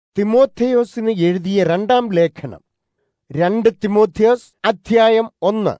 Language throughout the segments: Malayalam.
തിമോഥെയോസിന് എഴുതിയ രണ്ടാം ലേഖനം രണ്ട് തിമോഥെയോസ് അധ്യായം ഒന്ന്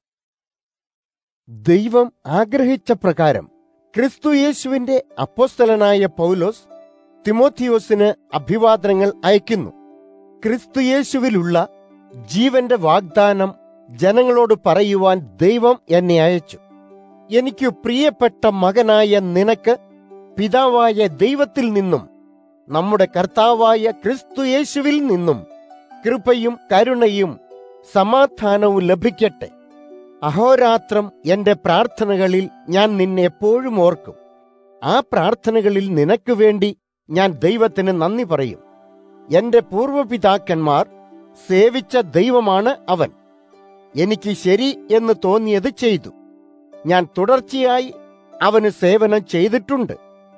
ദൈവം ആഗ്രഹിച്ച പ്രകാരം ക്രിസ്തുയേശുവിന്റെ അപ്പോസ്തലനായ പൗലോസ് തിമോഥിയോസിന് അഭിവാദനങ്ങൾ അയക്കുന്നു ക്രിസ്തുയേശുവിലുള്ള ജീവന്റെ വാഗ്ദാനം ജനങ്ങളോട് പറയുവാൻ ദൈവം എന്നെ അയച്ചു എനിക്ക് പ്രിയപ്പെട്ട മകനായ നിനക്ക് പിതാവായ ദൈവത്തിൽ നിന്നും നമ്മുടെ കർത്താവായ ക്രിസ്തുയേശുവിൽ നിന്നും കൃപയും കരുണയും സമാധാനവും ലഭിക്കട്ടെ അഹോരാത്രം എന്റെ പ്രാർത്ഥനകളിൽ ഞാൻ നിന്നെ എപ്പോഴും ഓർക്കും ആ പ്രാർത്ഥനകളിൽ നിനക്ക് വേണ്ടി ഞാൻ ദൈവത്തിന് നന്ദി പറയും എന്റെ പൂർവപിതാക്കന്മാർ സേവിച്ച ദൈവമാണ് അവൻ എനിക്ക് ശരി എന്ന് തോന്നിയത് ചെയ്തു ഞാൻ തുടർച്ചയായി അവന് സേവനം ചെയ്തിട്ടുണ്ട്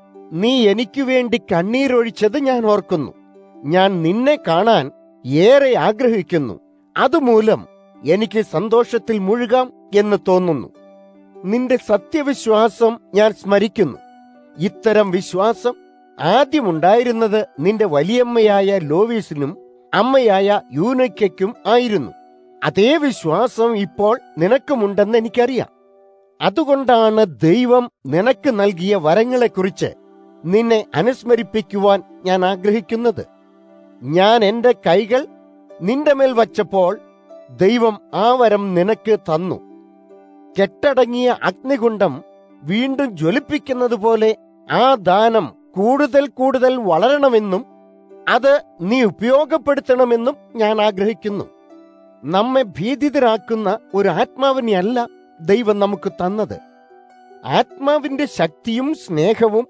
നീ എനിക്കു വേണ്ടി കണ്ണീരൊഴിച്ചത് ഞാൻ ഓർക്കുന്നു ഞാൻ നിന്നെ കാണാൻ ഏറെ ആഗ്രഹിക്കുന്നു അതുമൂലം എനിക്ക് സന്തോഷത്തിൽ മുഴുകാം എന്ന് തോന്നുന്നു നിന്റെ സത്യവിശ്വാസം ഞാൻ സ്മരിക്കുന്നു ഇത്തരം വിശ്വാസം ആദ്യമുണ്ടായിരുന്നത് നിന്റെ വലിയമ്മയായ ലോവീസിനും അമ്മയായ യൂനയ്ക്കും ആയിരുന്നു അതേ വിശ്വാസം ഇപ്പോൾ നിനക്കുമുണ്ടെന്ന് എനിക്കറിയാം അതുകൊണ്ടാണ് ദൈവം നിനക്ക് നൽകിയ വരങ്ങളെക്കുറിച്ച് നിന്നെ അനുസ്മരിപ്പിക്കുവാൻ ഞാൻ ആഗ്രഹിക്കുന്നത് ഞാൻ എന്റെ കൈകൾ നിന്റെ മേൽ വച്ചപ്പോൾ ദൈവം ആ വരം നിനക്ക് തന്നു കെട്ടടങ്ങിയ അഗ്നികുണ്ഡം വീണ്ടും ജ്വലിപ്പിക്കുന്നത് പോലെ ആ ദാനം കൂടുതൽ കൂടുതൽ വളരണമെന്നും അത് നീ ഉപയോഗപ്പെടുത്തണമെന്നും ഞാൻ ആഗ്രഹിക്കുന്നു നമ്മെ ഭീതിതരാക്കുന്ന ഒരു ആത്മാവിനെയല്ല ദൈവം നമുക്ക് തന്നത് ആത്മാവിന്റെ ശക്തിയും സ്നേഹവും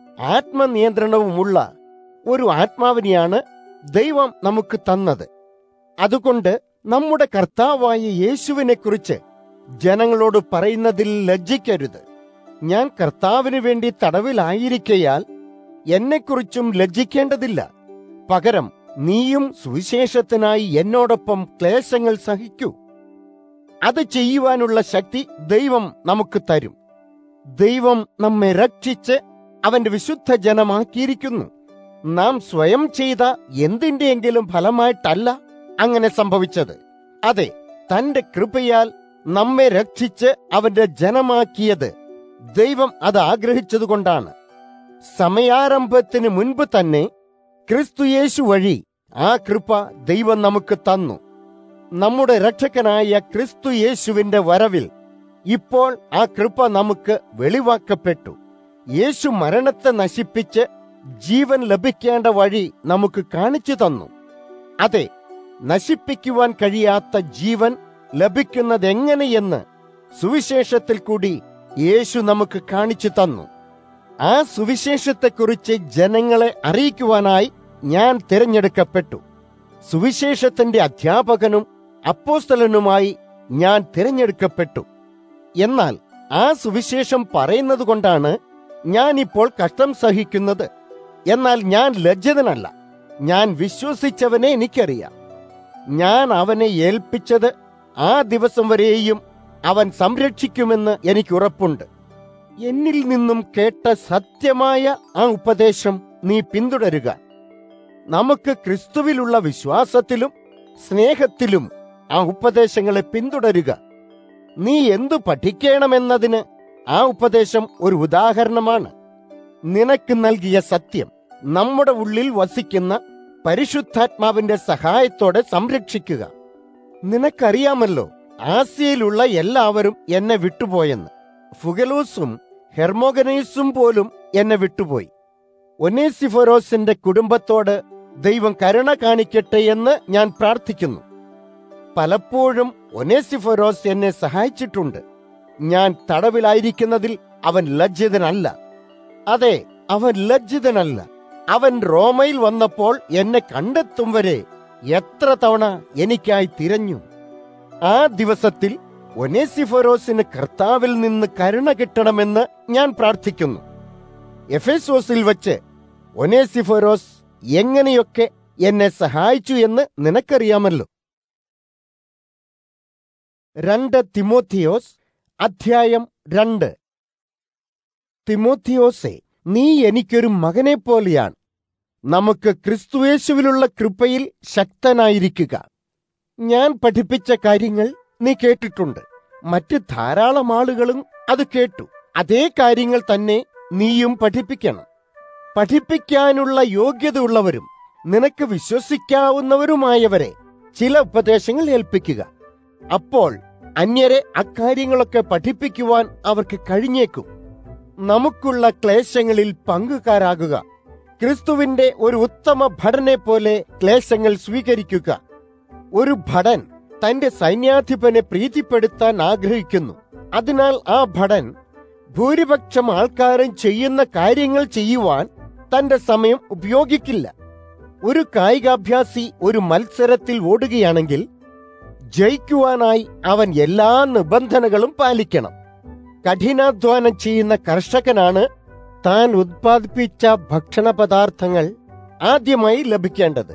ആത്മനിയന്ത്രണവുമുള്ള ഒരു ആത്മാവിനെയാണ് ദൈവം നമുക്ക് തന്നത് അതുകൊണ്ട് നമ്മുടെ കർത്താവായ യേശുവിനെ കുറിച്ച് ജനങ്ങളോട് പറയുന്നതിൽ ലജ്ജിക്കരുത് ഞാൻ കർത്താവിന് വേണ്ടി തടവിലായിരിക്കയാൽ എന്നെക്കുറിച്ചും ലജ്ജിക്കേണ്ടതില്ല പകരം നീയും സുവിശേഷത്തിനായി എന്നോടൊപ്പം ക്ലേശങ്ങൾ സഹിക്കൂ അത് ചെയ്യുവാനുള്ള ശക്തി ദൈവം നമുക്ക് തരും ദൈവം നമ്മെ രക്ഷിച്ച് അവന്റെ വിശുദ്ധ ജനമാക്കിയിരിക്കുന്നു നാം സ്വയം ചെയ്ത എന്തിന്റെയെങ്കിലും ഫലമായിട്ടല്ല അങ്ങനെ സംഭവിച്ചത് അതെ തന്റെ കൃപയാൽ നമ്മെ രക്ഷിച്ച് അവന്റെ ജനമാക്കിയത് ദൈവം അത് ആഗ്രഹിച്ചതുകൊണ്ടാണ് സമയാരംഭത്തിന് മുൻപ് തന്നെ ക്രിസ്തുയേശു വഴി ആ കൃപ ദൈവം നമുക്ക് തന്നു നമ്മുടെ രക്ഷകനായ ക്രിസ്തു യേശുവിന്റെ വരവിൽ ഇപ്പോൾ ആ കൃപ നമുക്ക് വെളിവാക്കപ്പെട്ടു യേശു മരണത്തെ നശിപ്പിച്ച് ജീവൻ ലഭിക്കേണ്ട വഴി നമുക്ക് കാണിച്ചു തന്നു അതെ നശിപ്പിക്കുവാൻ കഴിയാത്ത ജീവൻ ലഭിക്കുന്നതെങ്ങനെയെന്ന് സുവിശേഷത്തിൽ കൂടി യേശു നമുക്ക് കാണിച്ചു തന്നു ആ സുവിശേഷത്തെക്കുറിച്ച് ജനങ്ങളെ അറിയിക്കുവാനായി ഞാൻ തിരഞ്ഞെടുക്കപ്പെട്ടു സുവിശേഷത്തിന്റെ അധ്യാപകനും അപ്പോസ്തലനുമായി ഞാൻ തിരഞ്ഞെടുക്കപ്പെട്ടു എന്നാൽ ആ സുവിശേഷം പറയുന്നത് കൊണ്ടാണ് ഞാൻ ഇപ്പോൾ കഷ്ടം സഹിക്കുന്നത് എന്നാൽ ഞാൻ ലജ്ജിതനല്ല ഞാൻ വിശ്വസിച്ചവനെ എനിക്കറിയാം ഞാൻ അവനെ ഏൽപ്പിച്ചത് ആ ദിവസം വരെയും അവൻ സംരക്ഷിക്കുമെന്ന് എനിക്ക് ഉറപ്പുണ്ട് എന്നിൽ നിന്നും കേട്ട സത്യമായ ആ ഉപദേശം നീ പിന്തുടരുക നമുക്ക് ക്രിസ്തുവിലുള്ള വിശ്വാസത്തിലും സ്നേഹത്തിലും ആ ഉപദേശങ്ങളെ പിന്തുടരുക നീ എന്തു പഠിക്കണമെന്നതിന് ആ ഉപദേശം ഒരു ഉദാഹരണമാണ് നിനക്ക് നൽകിയ സത്യം നമ്മുടെ ഉള്ളിൽ വസിക്കുന്ന പരിശുദ്ധാത്മാവിന്റെ സഹായത്തോടെ സംരക്ഷിക്കുക നിനക്കറിയാമല്ലോ ആസിയയിലുള്ള എല്ലാവരും എന്നെ വിട്ടുപോയെന്ന് ഫുഗലൂസും ഹെർമോഗനീസും പോലും എന്നെ വിട്ടുപോയി ഒനേസിഫോരോസിന്റെ കുടുംബത്തോട് ദൈവം കരുണ കാണിക്കട്ടെ എന്ന് ഞാൻ പ്രാർത്ഥിക്കുന്നു പലപ്പോഴും ഒനേസിഫോരോസ് എന്നെ സഹായിച്ചിട്ടുണ്ട് ഞാൻ തടവിലായിരിക്കുന്നതിൽ അവൻ ലജ്ജിതനല്ല അതെ അവൻ ലജ്ജിതനല്ല അവൻ റോമയിൽ വന്നപ്പോൾ എന്നെ കണ്ടെത്തും വരെ എത്ര തവണ എനിക്കായി തിരഞ്ഞു ആ ദിവസത്തിൽ ഒനേസിഫോരോസിന് കർത്താവിൽ നിന്ന് കരുണ കിട്ടണമെന്ന് ഞാൻ പ്രാർത്ഥിക്കുന്നു എഫേസോസിൽ വച്ച് ഒനേസിഫോരോസ് എങ്ങനെയൊക്കെ എന്നെ സഹായിച്ചു എന്ന് നിനക്കറിയാമല്ലോ രണ്ട് തിമോത്തിയോസ് അധ്യായം രണ്ട് തിമോത്തിയോസെ നീ എനിക്കൊരു മകനെ പോലെയാണ് നമുക്ക് ക്രിസ്തുയേശുവിലുള്ള കൃപയിൽ ശക്തനായിരിക്കുക ഞാൻ പഠിപ്പിച്ച കാര്യങ്ങൾ നീ കേട്ടിട്ടുണ്ട് മറ്റ് ധാരാളം ആളുകളും അത് കേട്ടു അതേ കാര്യങ്ങൾ തന്നെ നീയും പഠിപ്പിക്കണം പഠിപ്പിക്കാനുള്ള യോഗ്യത ഉള്ളവരും നിനക്ക് വിശ്വസിക്കാവുന്നവരുമായവരെ ചില ഉപദേശങ്ങൾ ഏൽപ്പിക്കുക അപ്പോൾ അന്യരെ അക്കാര്യങ്ങളൊക്കെ പഠിപ്പിക്കുവാൻ അവർക്ക് കഴിഞ്ഞേക്കും നമുക്കുള്ള ക്ലേശങ്ങളിൽ പങ്കുകാരാകുക ക്രിസ്തുവിന്റെ ഒരു ഉത്തമ ഭടനെ പോലെ ക്ലേശങ്ങൾ സ്വീകരിക്കുക ഒരു ഭടൻ തന്റെ സൈന്യാധിപനെ പ്രീതിപ്പെടുത്താൻ ആഗ്രഹിക്കുന്നു അതിനാൽ ആ ഭടൻ ഭൂരിപക്ഷം ആൾക്കാരും ചെയ്യുന്ന കാര്യങ്ങൾ ചെയ്യുവാൻ തന്റെ സമയം ഉപയോഗിക്കില്ല ഒരു കായികാഭ്യാസി ഒരു മത്സരത്തിൽ ഓടുകയാണെങ്കിൽ ജയിക്കുവാനായി അവൻ എല്ലാ നിബന്ധനകളും പാലിക്കണം കഠിനാധ്വാനം ചെയ്യുന്ന കർഷകനാണ് താൻ ഉത്പാദിപ്പിച്ച ഭക്ഷണ പദാർത്ഥങ്ങൾ ആദ്യമായി ലഭിക്കേണ്ടത്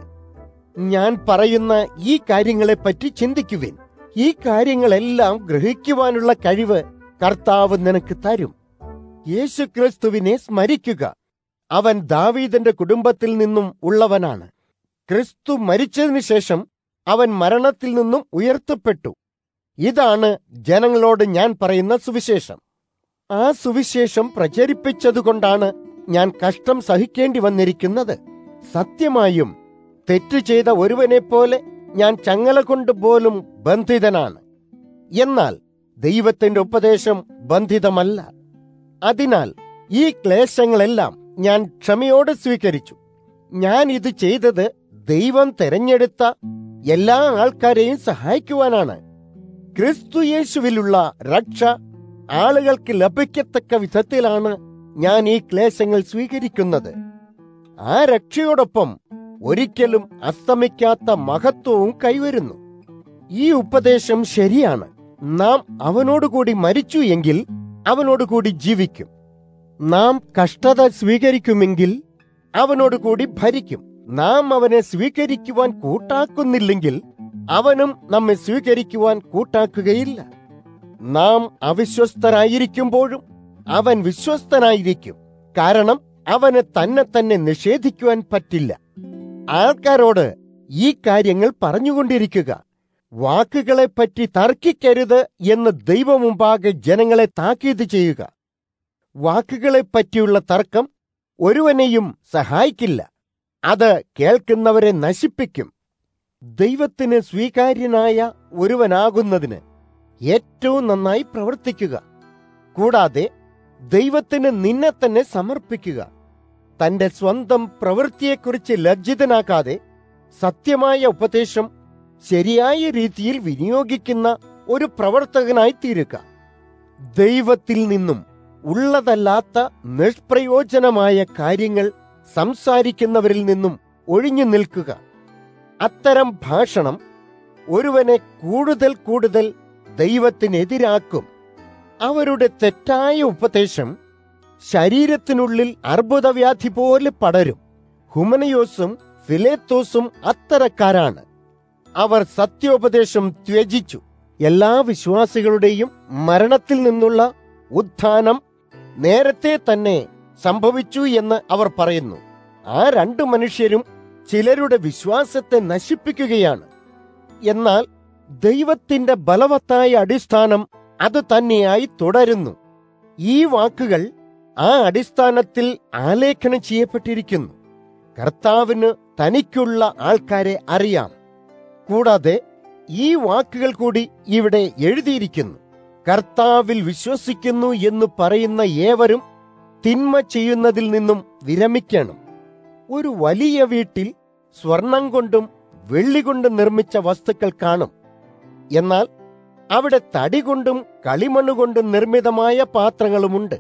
ഞാൻ പറയുന്ന ഈ കാര്യങ്ങളെപ്പറ്റി ചിന്തിക്കുവിൻ ഈ കാര്യങ്ങളെല്ലാം ഗ്രഹിക്കുവാനുള്ള കഴിവ് കർത്താവ് നിനക്ക് തരും യേശുക്രിസ്തുവിനെ സ്മരിക്കുക അവൻ ദാവീദിന്റെ കുടുംബത്തിൽ നിന്നും ഉള്ളവനാണ് ക്രിസ്തു മരിച്ചതിനു ശേഷം അവൻ മരണത്തിൽ നിന്നും ഉയർത്തപ്പെട്ടു ഇതാണ് ജനങ്ങളോട് ഞാൻ പറയുന്ന സുവിശേഷം ആ സുവിശേഷം പ്രചരിപ്പിച്ചതുകൊണ്ടാണ് ഞാൻ കഷ്ടം സഹിക്കേണ്ടി വന്നിരിക്കുന്നത് സത്യമായും തെറ്റ് ചെയ്ത ഒരുവനെ പോലെ ഞാൻ ചങ്ങല കൊണ്ട് പോലും ബന്ധിതനാണ് എന്നാൽ ദൈവത്തിന്റെ ഉപദേശം ബന്ധിതമല്ല അതിനാൽ ഈ ക്ലേശങ്ങളെല്ലാം ഞാൻ ക്ഷമയോടെ സ്വീകരിച്ചു ഞാൻ ഇത് ചെയ്തത് ദൈവം തെരഞ്ഞെടുത്ത എല്ലാ ആൾക്കാരെയും സഹായിക്കുവാനാണ് ക്രിസ്തുയേശുവിലുള്ള രക്ഷ ആളുകൾക്ക് ലഭിക്കത്തക്ക വിധത്തിലാണ് ഞാൻ ഈ ക്ലേശങ്ങൾ സ്വീകരിക്കുന്നത് ആ രക്ഷയോടൊപ്പം ഒരിക്കലും അസ്തമിക്കാത്ത മഹത്വവും കൈവരുന്നു ഈ ഉപദേശം ശരിയാണ് നാം അവനോടുകൂടി മരിച്ചു എങ്കിൽ അവനോടുകൂടി ജീവിക്കും നാം കഷ്ടത സ്വീകരിക്കുമെങ്കിൽ അവനോടുകൂടി ഭരിക്കും നാം അവനെ സ്വീകരിക്കുവാൻ കൂട്ടാക്കുന്നില്ലെങ്കിൽ അവനും നമ്മെ സ്വീകരിക്കുവാൻ കൂട്ടാക്കുകയില്ല നാം അവിശ്വസ്തരായിരിക്കുമ്പോഴും അവൻ വിശ്വസ്തനായിരിക്കും കാരണം അവന് തന്നെ തന്നെ നിഷേധിക്കുവാൻ പറ്റില്ല ആൾക്കാരോട് ഈ കാര്യങ്ങൾ പറഞ്ഞുകൊണ്ടിരിക്കുക വാക്കുകളെപ്പറ്റി തർക്കിക്കരുത് എന്ന് ദൈവമുമ്പാകെ ജനങ്ങളെ താക്കീത് ചെയ്യുക വാക്കുകളെപ്പറ്റിയുള്ള തർക്കം ഒരുവനെയും സഹായിക്കില്ല അത് കേൾക്കുന്നവരെ നശിപ്പിക്കും ദൈവത്തിന് സ്വീകാര്യനായ ഒരുവനാകുന്നതിന് ഏറ്റവും നന്നായി പ്രവർത്തിക്കുക കൂടാതെ ദൈവത്തിന് നിന്നെ തന്നെ സമർപ്പിക്കുക തന്റെ സ്വന്തം പ്രവൃത്തിയെക്കുറിച്ച് ലജ്ജിതനാക്കാതെ സത്യമായ ഉപദേശം ശരിയായ രീതിയിൽ വിനിയോഗിക്കുന്ന ഒരു പ്രവർത്തകനായി തീരുക ദൈവത്തിൽ നിന്നും ഉള്ളതല്ലാത്ത നിഷ്പ്രയോജനമായ കാര്യങ്ങൾ സംസാരിക്കുന്നവരിൽ നിന്നും ഒഴിഞ്ഞു നിൽക്കുക അത്തരം ഭാഷണം ഒരുവനെ കൂടുതൽ കൂടുതൽ ദൈവത്തിനെതിരാക്കും അവരുടെ തെറ്റായ ഉപദേശം ശരീരത്തിനുള്ളിൽ അർബുദവ്യാധി പോലെ പടരും ഹുമനയോസും ഫിലേത്തോസും അത്തരക്കാരാണ് അവർ സത്യോപദേശം ത്യജിച്ചു എല്ലാ വിശ്വാസികളുടെയും മരണത്തിൽ നിന്നുള്ള ഉത്ഥാനം നേരത്തെ തന്നെ സംഭവിച്ചു എന്ന് അവർ പറയുന്നു ആ രണ്ടു മനുഷ്യരും ചിലരുടെ വിശ്വാസത്തെ നശിപ്പിക്കുകയാണ് എന്നാൽ ദൈവത്തിന്റെ ബലവത്തായ അടിസ്ഥാനം അത് തന്നെയായി തുടരുന്നു ഈ വാക്കുകൾ ആ അടിസ്ഥാനത്തിൽ ആലേഖനം ചെയ്യപ്പെട്ടിരിക്കുന്നു കർത്താവിന് തനിക്കുള്ള ആൾക്കാരെ അറിയാം കൂടാതെ ഈ വാക്കുകൾ കൂടി ഇവിടെ എഴുതിയിരിക്കുന്നു കർത്താവിൽ വിശ്വസിക്കുന്നു എന്ന് പറയുന്ന ഏവരും തിന്മ ചെയ്യുന്നതിൽ നിന്നും വിരമിക്കണം ഒരു വലിയ വീട്ടിൽ സ്വർണം കൊണ്ടും വെള്ളി കൊണ്ടും നിർമ്മിച്ച വസ്തുക്കൾ കാണും എന്നാൽ അവിടെ തടി കൊണ്ടും കളിമണ്ണ് കൊണ്ടും നിർമ്മിതമായ പാത്രങ്ങളുമുണ്ട്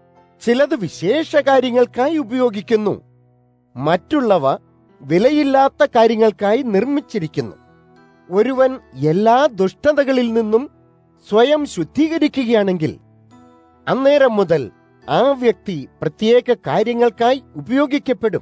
ചിലത് വിശേഷ കാര്യങ്ങൾക്കായി ഉപയോഗിക്കുന്നു മറ്റുള്ളവ വിലയില്ലാത്ത കാര്യങ്ങൾക്കായി നിർമ്മിച്ചിരിക്കുന്നു ഒരുവൻ എല്ലാ ദുഷ്ടതകളിൽ നിന്നും സ്വയം ശുദ്ധീകരിക്കുകയാണെങ്കിൽ അന്നേരം മുതൽ ആ വ്യക്തി പ്രത്യേക കാര്യങ്ങൾക്കായി ഉപയോഗിക്കപ്പെടും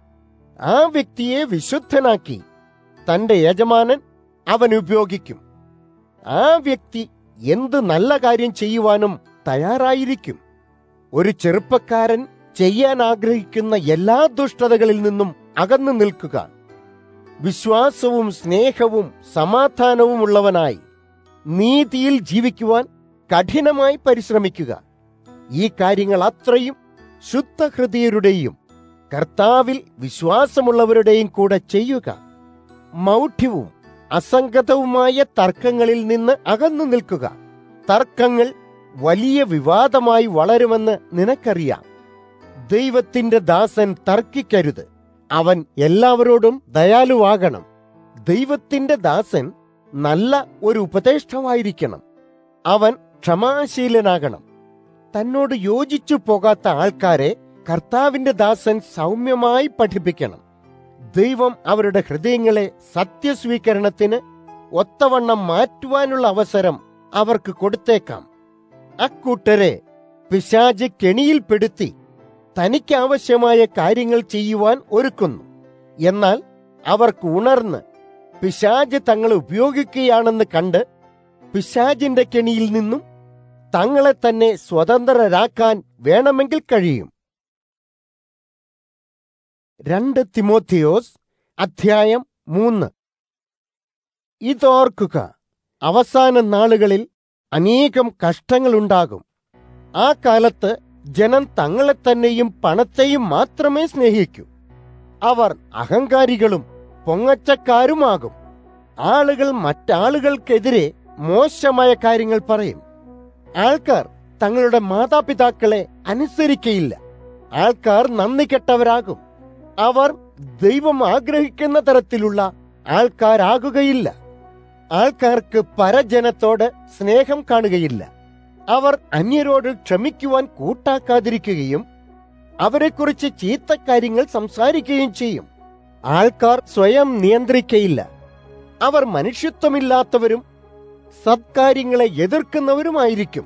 ആ വ്യക്തിയെ വിശുദ്ധനാക്കി തന്റെ യജമാനൻ അവൻ ഉപയോഗിക്കും ആ വ്യക്തി എന്ത് നല്ല കാര്യം ചെയ്യുവാനും തയ്യാറായിരിക്കും ഒരു ചെറുപ്പക്കാരൻ ചെയ്യാൻ ആഗ്രഹിക്കുന്ന എല്ലാ ദുഷ്ടതകളിൽ നിന്നും അകന്നു നിൽക്കുക വിശ്വാസവും സ്നേഹവും സമാധാനവുമുള്ളവനായി നീതിയിൽ ജീവിക്കുവാൻ കഠിനമായി പരിശ്രമിക്കുക ഈ കാര്യങ്ങൾ അത്രയും ശുദ്ധഹൃദയരുടെയും കർത്താവിൽ വിശ്വാസമുള്ളവരുടെയും കൂടെ ചെയ്യുക മൗഢ്യവും അസംഗതവുമായ തർക്കങ്ങളിൽ നിന്ന് അകന്നു നിൽക്കുക തർക്കങ്ങൾ വലിയ വിവാദമായി വളരുമെന്ന് നിനക്കറിയാം ദൈവത്തിന്റെ ദാസൻ തർക്കിക്കരുത് അവൻ എല്ലാവരോടും ദയാലുവാകണം ദൈവത്തിന്റെ ദാസൻ നല്ല ഒരു ഉപദേഷ്ടാവായിരിക്കണം അവൻ ക്ഷമാശീലനാകണം തന്നോട് യോജിച്ചു പോകാത്ത ആൾക്കാരെ കർത്താവിന്റെ ദാസൻ സൗമ്യമായി പഠിപ്പിക്കണം ദൈവം അവരുടെ ഹൃദയങ്ങളെ സത്യസ്വീകരണത്തിന് ഒത്തവണ്ണം മാറ്റുവാനുള്ള അവസരം അവർക്ക് കൊടുത്തേക്കാം അക്കൂട്ടരെ പിശാജ് കെണിയിൽപ്പെടുത്തി തനിക്ക് ആവശ്യമായ കാര്യങ്ങൾ ചെയ്യുവാൻ ഒരുക്കുന്നു എന്നാൽ അവർക്ക് ഉണർന്ന് പിശാജ് തങ്ങളെ ഉപയോഗിക്കുകയാണെന്ന് കണ്ട് പിശാജിന്റെ കെണിയിൽ നിന്നും തങ്ങളെ തന്നെ സ്വതന്ത്രരാക്കാൻ വേണമെങ്കിൽ കഴിയും രണ്ട് തിമോത്തിയോസ് അധ്യായം മൂന്ന് ഇതോർക്കുക അവസാന നാളുകളിൽ അനേകം കഷ്ടങ്ങളുണ്ടാകും ആ കാലത്ത് ജനം തങ്ങളെ തന്നെയും പണത്തെയും മാത്രമേ സ്നേഹിക്കൂ അവർ അഹങ്കാരികളും പൊങ്ങച്ചക്കാരുമാകും ആളുകൾ മറ്റാളുകൾക്കെതിരെ മോശമായ കാര്യങ്ങൾ പറയും ആൾക്കാർ തങ്ങളുടെ മാതാപിതാക്കളെ അനുസരിക്കയില്ല ആൾക്കാർ നന്ദി കെട്ടവരാകും അവർ ദൈവം ആഗ്രഹിക്കുന്ന തരത്തിലുള്ള ആൾക്കാരാകുകയില്ല ആൾക്കാർക്ക് പരജനത്തോട് സ്നേഹം കാണുകയില്ല അവർ അന്യരോട് ക്ഷമിക്കുവാൻ കൂട്ടാക്കാതിരിക്കുകയും അവരെക്കുറിച്ച് ചീത്തക്കാര്യങ്ങൾ സംസാരിക്കുകയും ചെയ്യും ആൾക്കാർ സ്വയം നിയന്ത്രിക്കയില്ല അവർ മനുഷ്യത്വമില്ലാത്തവരും സത്കാര്യങ്ങളെ എതിർക്കുന്നവരുമായിരിക്കും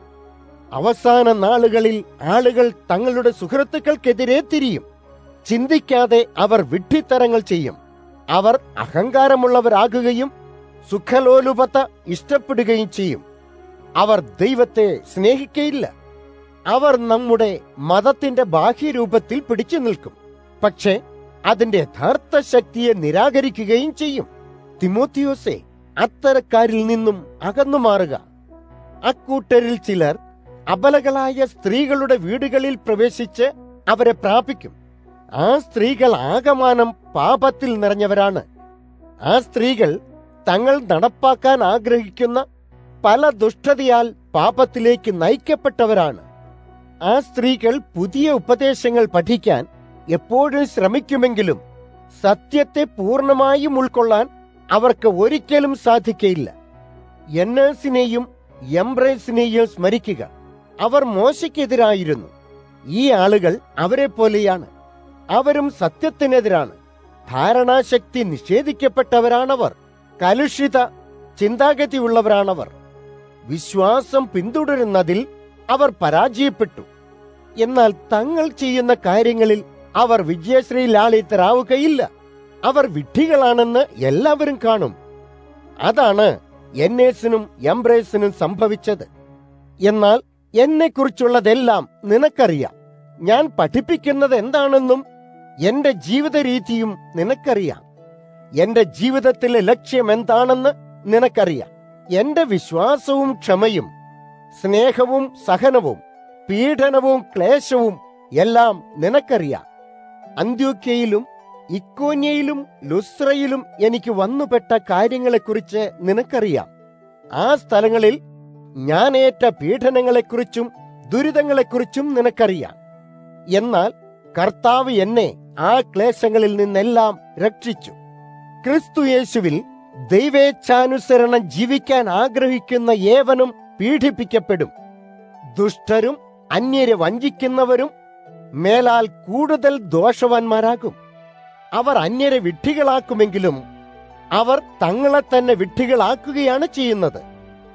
അവസാന നാളുകളിൽ ആളുകൾ തങ്ങളുടെ സുഹൃത്തുക്കൾക്കെതിരെ തിരിയും ചിന്തിക്കാതെ അവർ വിഡ്ഢിത്തരങ്ങൾ ചെയ്യും അവർ അഹങ്കാരമുള്ളവരാകുകയും സുഖലോലുപത ഇഷ്ടപ്പെടുകയും ചെയ്യും അവർ ദൈവത്തെ സ്നേഹിക്കയില്ല അവർ നമ്മുടെ മതത്തിന്റെ ബാഹ്യരൂപത്തിൽ പിടിച്ചു നിൽക്കും പക്ഷേ അതിന്റെ യഥാർത്ഥ ശക്തിയെ നിരാകരിക്കുകയും ചെയ്യും തിമോത്തിയോസെ അത്തരക്കാരിൽ നിന്നും അകന്നു മാറുക അക്കൂട്ടരിൽ ചിലർ അബലകളായ സ്ത്രീകളുടെ വീടുകളിൽ പ്രവേശിച്ച് അവരെ പ്രാപിക്കും ആ സ്ത്രീകൾ ആകമാനം പാപത്തിൽ നിറഞ്ഞവരാണ് ആ സ്ത്രീകൾ തങ്ങൾ നടപ്പാക്കാൻ ആഗ്രഹിക്കുന്ന പല ദുഷ്ടതയാൽ പാപത്തിലേക്ക് നയിക്കപ്പെട്ടവരാണ് ആ സ്ത്രീകൾ പുതിയ ഉപദേശങ്ങൾ പഠിക്കാൻ എപ്പോഴും ശ്രമിക്കുമെങ്കിലും സത്യത്തെ പൂർണ്ണമായും ഉൾക്കൊള്ളാൻ അവർക്ക് ഒരിക്കലും സാധിക്കയില്ല എന്നേഴ്സിനെയും എംബ്രേസിനെയും സ്മരിക്കുക അവർ മോശയ്ക്കെതിരായിരുന്നു ഈ ആളുകൾ അവരെ പോലെയാണ് അവരും സത്യത്തിനെതിരാണ് ധാരണാശക്തി നിഷേധിക്കപ്പെട്ടവരാണവർ കലുഷിത ചിന്താഗതിയുള്ളവരാണവർ വിശ്വാസം പിന്തുടരുന്നതിൽ അവർ പരാജയപ്പെട്ടു എന്നാൽ തങ്ങൾ ചെയ്യുന്ന കാര്യങ്ങളിൽ അവർ വിജയശ്രീ ലാളിതരാവുകയില്ല അവർ വിഡ്ഢികളാണെന്ന് എല്ലാവരും കാണും അതാണ് എന്നേസിനും എംബ്രേസിനും സംഭവിച്ചത് എന്നാൽ എന്നെക്കുറിച്ചുള്ളതെല്ലാം നിനക്കറിയാം ഞാൻ പഠിപ്പിക്കുന്നത് എന്താണെന്നും എന്റെ ജീവിത രീതിയും നിനക്കറിയാം എന്റെ ജീവിതത്തിലെ ലക്ഷ്യം എന്താണെന്ന് നിനക്കറിയാം എന്റെ വിശ്വാസവും ക്ഷമയും സ്നേഹവും സഹനവും പീഡനവും ക്ലേശവും എല്ലാം നിനക്കറിയാം അന്ത്യോക്യയിലും ഇക്കോന്യയിലും ലുസ്രയിലും എനിക്ക് വന്നുപെട്ട കാര്യങ്ങളെക്കുറിച്ച് നിനക്കറിയാം ആ സ്ഥലങ്ങളിൽ ഞാൻ ഏറ്റ പീഡനങ്ങളെക്കുറിച്ചും ദുരിതങ്ങളെക്കുറിച്ചും നിനക്കറിയാം എന്നാൽ കർത്താവ് എന്നെ ആ ക്ലേശങ്ങളിൽ നിന്നെല്ലാം രക്ഷിച്ചു ക്രിസ്തു യേശുവിൽ ദൈവേച്ഛാനുസരണം ജീവിക്കാൻ ആഗ്രഹിക്കുന്ന ഏവനും പീഡിപ്പിക്കപ്പെടും ദുഷ്ടരും അന്യരെ വഞ്ചിക്കുന്നവരും മേലാൽ കൂടുതൽ ദോഷവാന്മാരാകും അവർ അന്യരെ വിഡ്ഢികളാക്കുമെങ്കിലും അവർ തങ്ങളെ തന്നെ വിഡ്ഢികളാക്കുകയാണ് ചെയ്യുന്നത്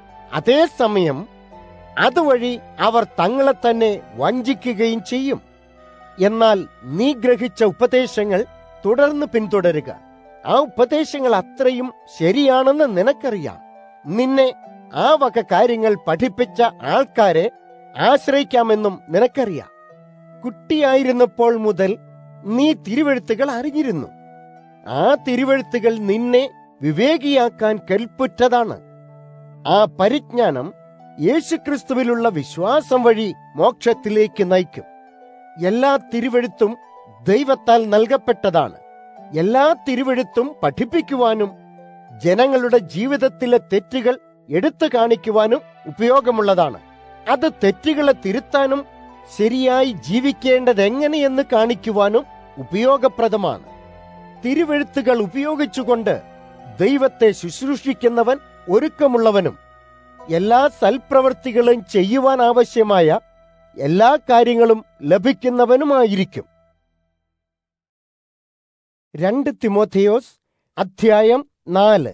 അതേസമയം അതുവഴി അവർ തങ്ങളെ തന്നെ വഞ്ചിക്കുകയും ചെയ്യും എന്നാൽ നീ ഗ്രഹിച്ച ഉപദേശങ്ങൾ തുടർന്ന് പിന്തുടരുക ആ ഉപദേശങ്ങൾ അത്രയും ശരിയാണെന്ന് നിനക്കറിയാം നിന്നെ ആ വക കാര്യങ്ങൾ പഠിപ്പിച്ച ആൾക്കാരെ ആശ്രയിക്കാമെന്നും നിനക്കറിയാം കുട്ടിയായിരുന്നപ്പോൾ മുതൽ നീ തിരുവെഴുത്തുകൾ അറിഞ്ഞിരുന്നു ആ തിരുവെഴുത്തുകൾ നിന്നെ വിവേകിയാക്കാൻ കെൽപ്പുറ്റതാണ് ആ പരിജ്ഞാനം യേശുക്രിസ്തുവിലുള്ള വിശ്വാസം വഴി മോക്ഷത്തിലേക്ക് നയിക്കും എല്ലാ തിരുവെഴുത്തും ദൈവത്താൽ നൽകപ്പെട്ടതാണ് എല്ലാ തിരുവെഴുത്തും പഠിപ്പിക്കുവാനും ജനങ്ങളുടെ ജീവിതത്തിലെ തെറ്റുകൾ എടുത്തു കാണിക്കുവാനും ഉപയോഗമുള്ളതാണ് അത് തെറ്റുകളെ തിരുത്താനും ശരിയായി ജീവിക്കേണ്ടത് എങ്ങനെയെന്ന് കാണിക്കുവാനും ഉപയോഗപ്രദമാണ് തിരുവെഴുത്തുകൾ ഉപയോഗിച്ചുകൊണ്ട് ദൈവത്തെ ശുശ്രൂഷിക്കുന്നവൻ ഒരുക്കമുള്ളവനും എല്ലാ സൽപ്രവൃത്തികളും ചെയ്യുവാൻ ആവശ്യമായ എല്ലാ കാര്യങ്ങളും ലഭിക്കുന്നവനുമായിരിക്കും രണ്ട് തിമോഥെയോസ് അധ്യായം നാല്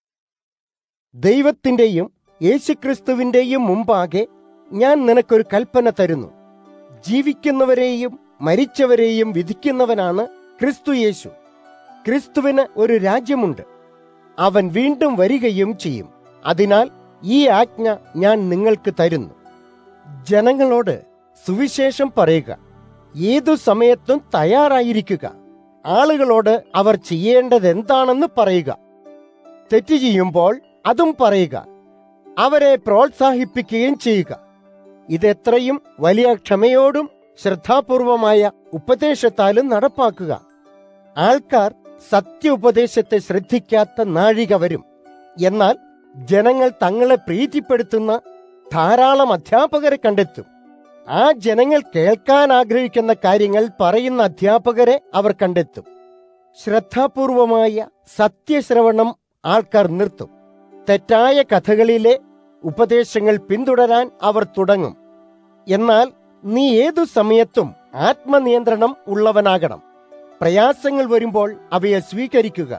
ദൈവത്തിന്റെയും യേശുക്രിസ്തുവിന്റെയും മുമ്പാകെ ഞാൻ നിനക്കൊരു കൽപ്പന തരുന്നു ജീവിക്കുന്നവരെയും മരിച്ചവരെയും വിധിക്കുന്നവനാണ് ക്രിസ്തു യേശു ക്രിസ്തുവിന് ഒരു രാജ്യമുണ്ട് അവൻ വീണ്ടും വരികയും ചെയ്യും അതിനാൽ ഈ ആജ്ഞ ഞാൻ നിങ്ങൾക്ക് തരുന്നു ജനങ്ങളോട് സുവിശേഷം പറയുക ഏതു സമയത്തും തയ്യാറായിരിക്കുക ആളുകളോട് അവർ ചെയ്യേണ്ടത് എന്താണെന്ന് പറയുക തെറ്റ് ചെയ്യുമ്പോൾ അതും പറയുക അവരെ പ്രോത്സാഹിപ്പിക്കുകയും ചെയ്യുക ഇതെത്രയും വലിയ ക്ഷമയോടും ശ്രദ്ധാപൂർവമായ ഉപദേശത്താലും നടപ്പാക്കുക ആൾക്കാർ സത്യ ഉപദേശത്തെ ശ്രദ്ധിക്കാത്ത നാഴിക വരും എന്നാൽ ജനങ്ങൾ തങ്ങളെ പ്രീതിപ്പെടുത്തുന്ന ധാരാളം അധ്യാപകരെ കണ്ടെത്തും ആ ജനങ്ങൾ കേൾക്കാൻ ആഗ്രഹിക്കുന്ന കാര്യങ്ങൾ പറയുന്ന അധ്യാപകരെ അവർ കണ്ടെത്തും ശ്രദ്ധാപൂർവമായ സത്യശ്രവണം ആൾക്കാർ നിർത്തും തെറ്റായ കഥകളിലെ ഉപദേശങ്ങൾ പിന്തുടരാൻ അവർ തുടങ്ങും എന്നാൽ നീ ഏതു സമയത്തും ആത്മനിയന്ത്രണം ഉള്ളവനാകണം പ്രയാസങ്ങൾ വരുമ്പോൾ അവയെ സ്വീകരിക്കുക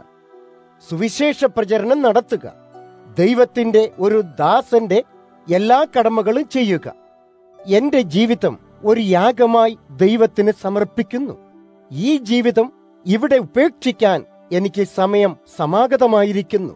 സുവിശേഷ പ്രചരണം നടത്തുക ദൈവത്തിന്റെ ഒരു ദാസന്റെ എല്ലാ കടമകളും ചെയ്യുക എന്റെ ജീവിതം ഒരു യാഗമായി ദൈവത്തിന് സമർപ്പിക്കുന്നു ഈ ജീവിതം ഇവിടെ ഉപേക്ഷിക്കാൻ എനിക്ക് സമയം സമാഗതമായിരിക്കുന്നു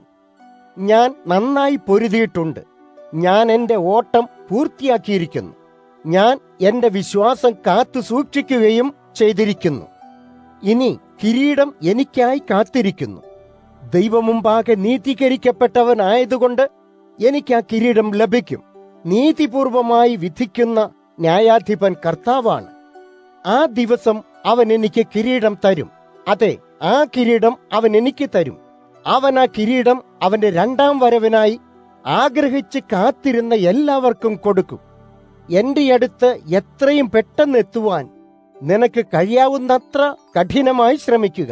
ഞാൻ നന്നായി പൊരുതിയിട്ടുണ്ട് ഞാൻ എന്റെ ഓട്ടം പൂർത്തിയാക്കിയിരിക്കുന്നു ഞാൻ എന്റെ വിശ്വാസം കാത്തു സൂക്ഷിക്കുകയും ചെയ്തിരിക്കുന്നു ഇനി കിരീടം എനിക്കായി കാത്തിരിക്കുന്നു ദൈവമുമ്പാകെ നീതീകരിക്കപ്പെട്ടവനായതുകൊണ്ട് എനിക്ക് ആ കിരീടം ലഭിക്കും നീതിപൂർവമായി വിധിക്കുന്ന ന്യായാധിപൻ കർത്താവാണ് ആ ദിവസം അവൻ എനിക്ക് കിരീടം തരും അതെ ആ കിരീടം അവൻ എനിക്ക് തരും അവൻ ആ കിരീടം അവന്റെ രണ്ടാം വരവിനായി ആഗ്രഹിച്ച് കാത്തിരുന്ന എല്ലാവർക്കും കൊടുക്കും എന്റെ അടുത്ത് എത്രയും പെട്ടെന്ന് എത്തുവാൻ നിനക്ക് കഴിയാവുന്നത്ര കഠിനമായി ശ്രമിക്കുക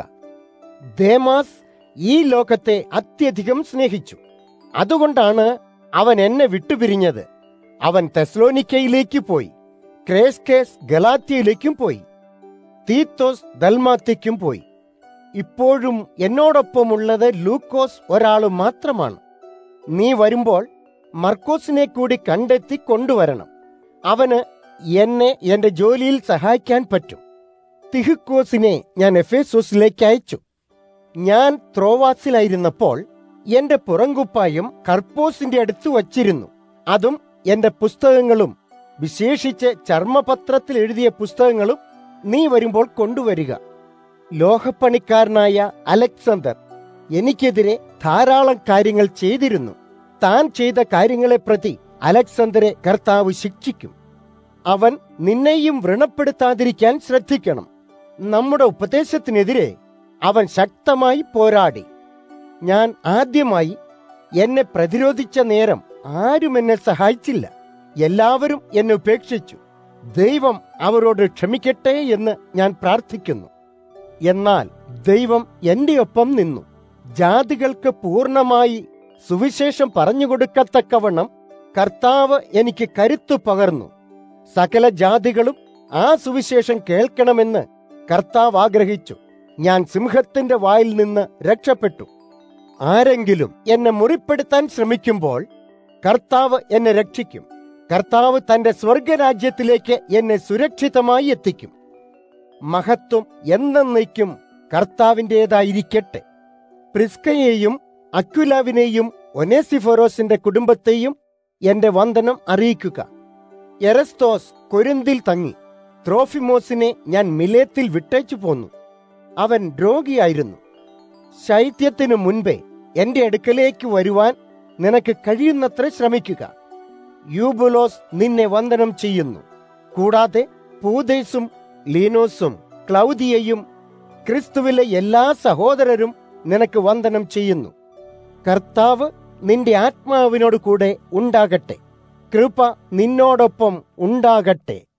ദേമാസ് ഈ ലോകത്തെ അത്യധികം സ്നേഹിച്ചു അതുകൊണ്ടാണ് അവൻ എന്നെ വിട്ടുപിരിഞ്ഞത് അവൻ തെസ്ലോനിക്കയിലേക്ക് പോയി ക്രേസ്കേസ് ഗലാത്തിയയിലേക്കും പോയി തീത്തോസ് ദൽമാത്തിക്കും പോയി ഇപ്പോഴും എന്നോടൊപ്പമുള്ളത് ലൂക്കോസ് ഒരാൾ മാത്രമാണ് നീ വരുമ്പോൾ മർക്കോസിനെ കൂടി കണ്ടെത്തി കൊണ്ടുവരണം അവന് എന്നെ എന്റെ ജോലിയിൽ സഹായിക്കാൻ പറ്റും തിഹുക്കോസിനെ ഞാൻ എഫേസോസിലേക്ക് അയച്ചു ഞാൻ ത്രോവാസിലായിരുന്നപ്പോൾ എന്റെ പുറങ്കുപ്പായും കർപ്പോസിന്റെ അടുത്ത് വച്ചിരുന്നു അതും എന്റെ പുസ്തകങ്ങളും വിശേഷിച്ച് ചർമ്മപത്രത്തിൽ എഴുതിയ പുസ്തകങ്ങളും നീ വരുമ്പോൾ കൊണ്ടുവരിക ലോഹപ്പണിക്കാരനായ അലക്സാണ്ടർ എനിക്കെതിരെ ധാരാളം കാര്യങ്ങൾ ചെയ്തിരുന്നു താൻ ചെയ്ത കാര്യങ്ങളെ പ്രതി അലക്സാണ്ടറെ കർത്താവ് ശിക്ഷിക്കും അവൻ നിന്നെയും വ്രണപ്പെടുത്താതിരിക്കാൻ ശ്രദ്ധിക്കണം നമ്മുടെ ഉപദേശത്തിനെതിരെ അവൻ ശക്തമായി പോരാടി ഞാൻ ആദ്യമായി എന്നെ പ്രതിരോധിച്ച നേരം ആരും എന്നെ സഹായിച്ചില്ല എല്ലാവരും എന്നെ ഉപേക്ഷിച്ചു ദൈവം അവരോട് ക്ഷമിക്കട്ടെ എന്ന് ഞാൻ പ്രാർത്ഥിക്കുന്നു എന്നാൽ ദൈവം എന്റെ ഒപ്പം നിന്നു ജാതികൾക്ക് പൂർണ്ണമായി സുവിശേഷം പറഞ്ഞുകൊടുക്കത്തക്കവണ്ണം കർത്താവ് എനിക്ക് കരുത്തു പകർന്നു സകല ജാതികളും ആ സുവിശേഷം കേൾക്കണമെന്ന് കർത്താവ് ആഗ്രഹിച്ചു ഞാൻ സിംഹത്തിന്റെ വായിൽ നിന്ന് രക്ഷപ്പെട്ടു ആരെങ്കിലും എന്നെ മുറിപ്പെടുത്താൻ ശ്രമിക്കുമ്പോൾ കർത്താവ് എന്നെ രക്ഷിക്കും കർത്താവ് തന്റെ സ്വർഗരാജ്യത്തിലേക്ക് എന്നെ സുരക്ഷിതമായി എത്തിക്കും മഹത്വം എന്നേക്കും കർത്താവിൻ്റെതായിരിക്കട്ടെ പ്രിസ്കയെയും അക്യുലാവിനെയും ഒനേസിഫോറോസിന്റെ കുടുംബത്തെയും എന്റെ വന്ദനം അറിയിക്കുക എറസ്തോസ് കൊരിന്തിൽ തങ്ങി ത്രോഫിമോസിനെ ഞാൻ മിലേത്തിൽ വിട്ടേച്ചു പോന്നു അവൻ രോഗിയായിരുന്നു ശൈത്യത്തിനു മുൻപേ എന്റെ അടുക്കലേക്ക് വരുവാൻ നിനക്ക് കഴിയുന്നത്ര ശ്രമിക്കുക യൂബുലോസ് നിന്നെ വന്ദനം ചെയ്യുന്നു കൂടാതെ പൂതേസും ലീനോസും ക്ലൗദിയയും ക്രിസ്തുവിലെ എല്ലാ സഹോദരരും നിനക്ക് വന്ദനം ചെയ്യുന്നു കർത്താവ് നിന്റെ ആത്മാവിനോട് കൂടെ ഉണ്ടാകട്ടെ കൃപ നിന്നോടൊപ്പം ഉണ്ടാകട്ടെ